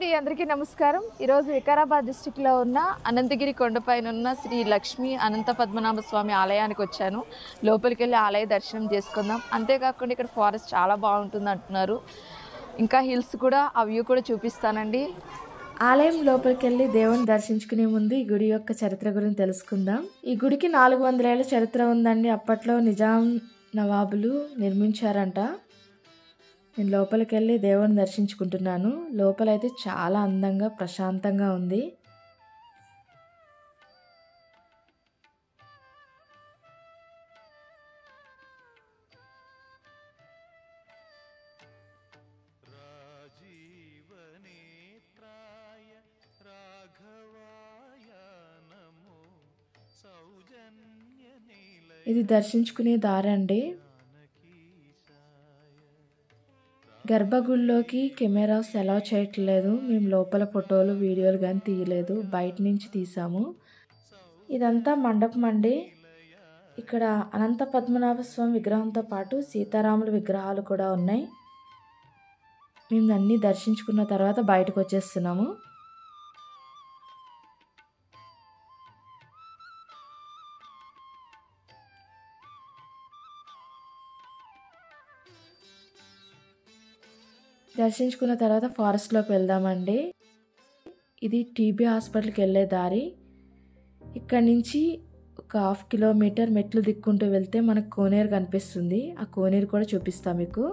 అండి అందరికీ నమస్కారం ఈరోజు వికారాబాద్ డిస్టిక్లో ఉన్న అనంతగిరి కొండపైన ఉన్న శ్రీ లక్ష్మీ అనంత పద్మనాభ స్వామి ఆలయానికి వచ్చాను లోపలికి వెళ్ళి ఆలయ దర్శనం చేసుకుందాం అంతేకాకుండా ఇక్కడ ఫారెస్ట్ చాలా బాగుంటుంది అంటున్నారు ఇంకా హిల్స్ కూడా ఆ వ్యూ కూడా చూపిస్తానండి ఆలయం లోపలికి వెళ్ళి దేవుని దర్శించుకునే ముందు ఈ గుడి యొక్క చరిత్ర గురించి తెలుసుకుందాం ఈ గుడికి నాలుగు వందల ఏళ్ళ చరిత్ర ఉందండి అప్పట్లో నిజాం నవాబులు నిర్మించారంట నేను లోపలికి వెళ్ళి దేవుని దర్శించుకుంటున్నాను లోపలైతే చాలా అందంగా ప్రశాంతంగా ఉంది రాజీవనేత్రాయ రాఘవాయ నమో సౌజన్య నీలయ ఇది దర్శించుకునే దారి అండి గర్భగుడిలోకి కెమెరాస్ అలౌ చేయట్లేదు మేము లోపల ఫోటోలు వీడియోలు కానీ తీయలేదు బయట నుంచి తీసాము ఇదంతా మండపం అండి ఇక్కడ అనంత పద్మనాభ స్వామి విగ్రహంతో పాటు సీతారాముల విగ్రహాలు కూడా ఉన్నాయి మేము అన్నీ దర్శించుకున్న తర్వాత బయటకు వచ్చేస్తున్నాము దర్శించుకున్న తర్వాత ఫారెస్ట్లోకి వెళ్దామండి ఇది టీబీ హాస్పిటల్కి వెళ్ళే దారి ఇక్కడ నుంచి ఒక హాఫ్ కిలోమీటర్ మెట్లు దిక్కుంటూ వెళ్తే మనకు కోనేరు కనిపిస్తుంది ఆ కోనేరు కూడా చూపిస్తా మీకు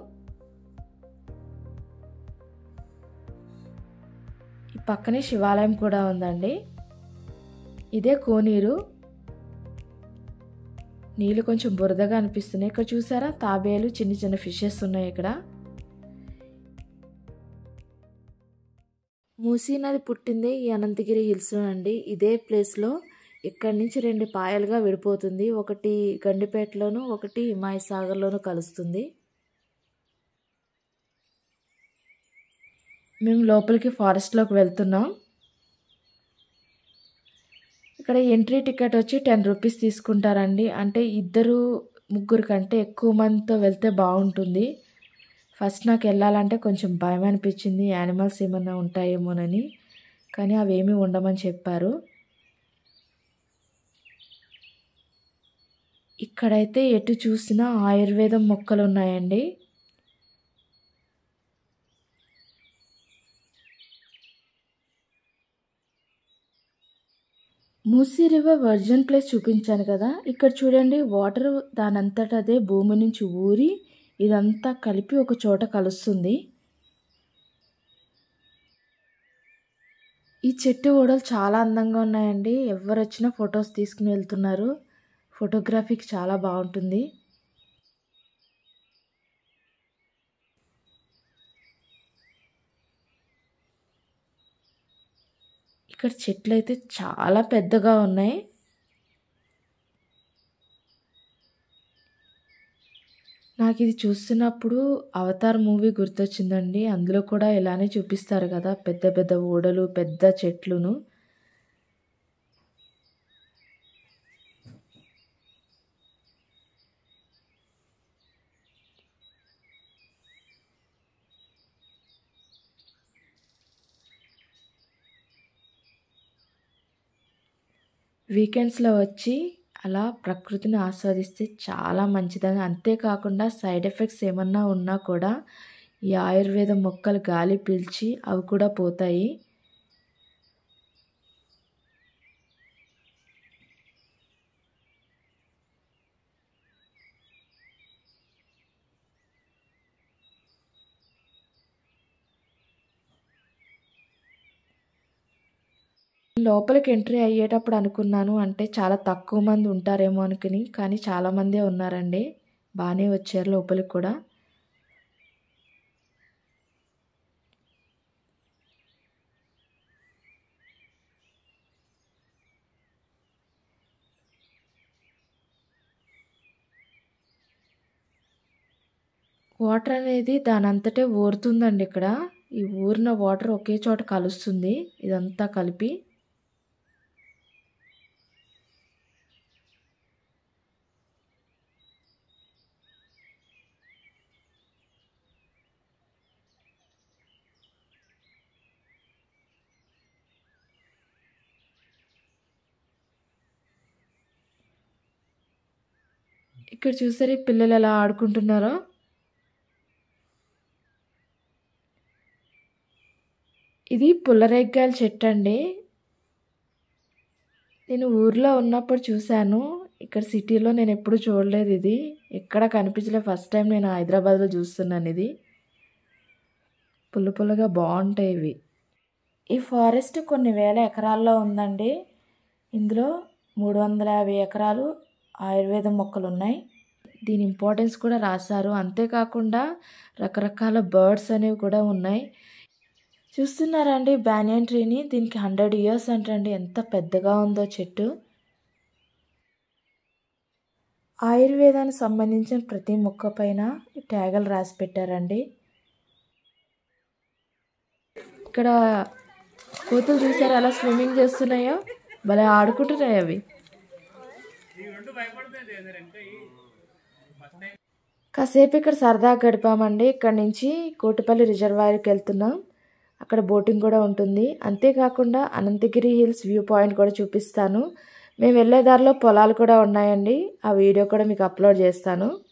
ఈ పక్కనే శివాలయం కూడా ఉందండి ఇదే కోనేరు నీళ్ళు కొంచెం బురదగా అనిపిస్తున్నాయి ఇక్కడ చూసారా తాబేలు చిన్న చిన్న ఫిషెస్ ఉన్నాయి ఇక్కడ మూసీ నది పుట్టిందే ఈ అనంతగిరి హిల్స్లో అండి ఇదే ప్లేస్లో ఇక్కడి నుంచి రెండు పాయలుగా విడిపోతుంది ఒకటి గండిపేటలోను ఒకటి హిమాయ సాగర్లోను కలుస్తుంది మేము లోపలికి ఫారెస్ట్లోకి వెళ్తున్నాం ఇక్కడ ఎంట్రీ టికెట్ వచ్చి టెన్ రూపీస్ తీసుకుంటారండి అంటే ఇద్దరు ముగ్గురు కంటే ఎక్కువ మందితో వెళ్తే బాగుంటుంది ఫస్ట్ నాకు వెళ్ళాలంటే కొంచెం భయం అనిపించింది యానిమల్స్ ఏమైనా ఉంటాయేమోనని కానీ అవేమీ ఉండమని చెప్పారు ఇక్కడైతే ఎటు చూసినా ఆయుర్వేదం మొక్కలు ఉన్నాయండి మూసీ రివర్ వర్జన్ ప్లేస్ చూపించాను కదా ఇక్కడ చూడండి వాటర్ దానంతట అదే భూమి నుంచి ఊరి ఇదంతా కలిపి ఒక చోట కలుస్తుంది ఈ చెట్టు ఓడలు చాలా అందంగా ఉన్నాయండి ఎవరు వచ్చినా ఫొటోస్ తీసుకుని వెళ్తున్నారు ఫోటోగ్రఫీకి చాలా బాగుంటుంది ఇక్కడ చెట్లు అయితే చాలా పెద్దగా ఉన్నాయి నాకు ఇది చూస్తున్నప్పుడు అవతార్ మూవీ గుర్తొచ్చిందండి అందులో కూడా ఇలానే చూపిస్తారు కదా పెద్ద పెద్ద ఓడలు పెద్ద చెట్లును వీకెండ్స్లో వచ్చి అలా ప్రకృతిని ఆస్వాదిస్తే చాలా మంచిదని అంతేకాకుండా సైడ్ ఎఫెక్ట్స్ ఏమన్నా ఉన్నా కూడా ఈ ఆయుర్వేద మొక్కలు గాలి పీల్చి అవి కూడా పోతాయి లోపలికి ఎంట్రీ అయ్యేటప్పుడు అనుకున్నాను అంటే చాలా తక్కువ మంది ఉంటారేమో అనుకుని కానీ చాలా మందే ఉన్నారండి బాగానే వచ్చారు లోపలికి కూడా వాటర్ అనేది దాని అంతటే ఊరుతుందండి ఇక్కడ ఈ ఊరిన వాటర్ ఒకే చోట కలుస్తుంది ఇదంతా కలిపి ఇక్కడ చూసారు ఈ పిల్లలు ఎలా ఆడుకుంటున్నారో ఇది పుల్లరేగ్గాయల చెట్టు అండి నేను ఊర్లో ఉన్నప్పుడు చూశాను ఇక్కడ సిటీలో నేను ఎప్పుడు చూడలేదు ఇది ఎక్కడ కనిపించలేదు ఫస్ట్ టైం నేను హైదరాబాద్లో చూస్తున్నాను ఇది పుల్ల పుల్లగా బాగుంటాయి ఇవి ఈ ఫారెస్ట్ కొన్ని వేల ఎకరాల్లో ఉందండి ఇందులో మూడు వందల యాభై ఎకరాలు ఆయుర్వేద మొక్కలు ఉన్నాయి దీని ఇంపార్టెన్స్ కూడా రాశారు అంతేకాకుండా రకరకాల బర్డ్స్ అనేవి కూడా ఉన్నాయి చూస్తున్నారా అండి బ్యానియన్ ట్రీని దీనికి హండ్రెడ్ ఇయర్స్ అంటండి ఎంత పెద్దగా ఉందో చెట్టు ఆయుర్వేదానికి సంబంధించిన ప్రతి మొక్క పైన ఈ ట్యాగలు రాసి పెట్టారండి ఇక్కడ కోతులు చూసారా అలా స్విమ్మింగ్ చేస్తున్నాయో భలే ఆడుకుంటున్నాయి అవి కాసేపు ఇక్కడ సరదాగా గడిపామండి ఇక్కడ నుంచి కోటిపల్లి రిజర్వాయర్కి వెళ్తున్నాం అక్కడ బోటింగ్ కూడా ఉంటుంది అంతేకాకుండా అనంతగిరి హిల్స్ వ్యూ పాయింట్ కూడా చూపిస్తాను మేము వెళ్ళే దారిలో పొలాలు కూడా ఉన్నాయండి ఆ వీడియో కూడా మీకు అప్లోడ్ చేస్తాను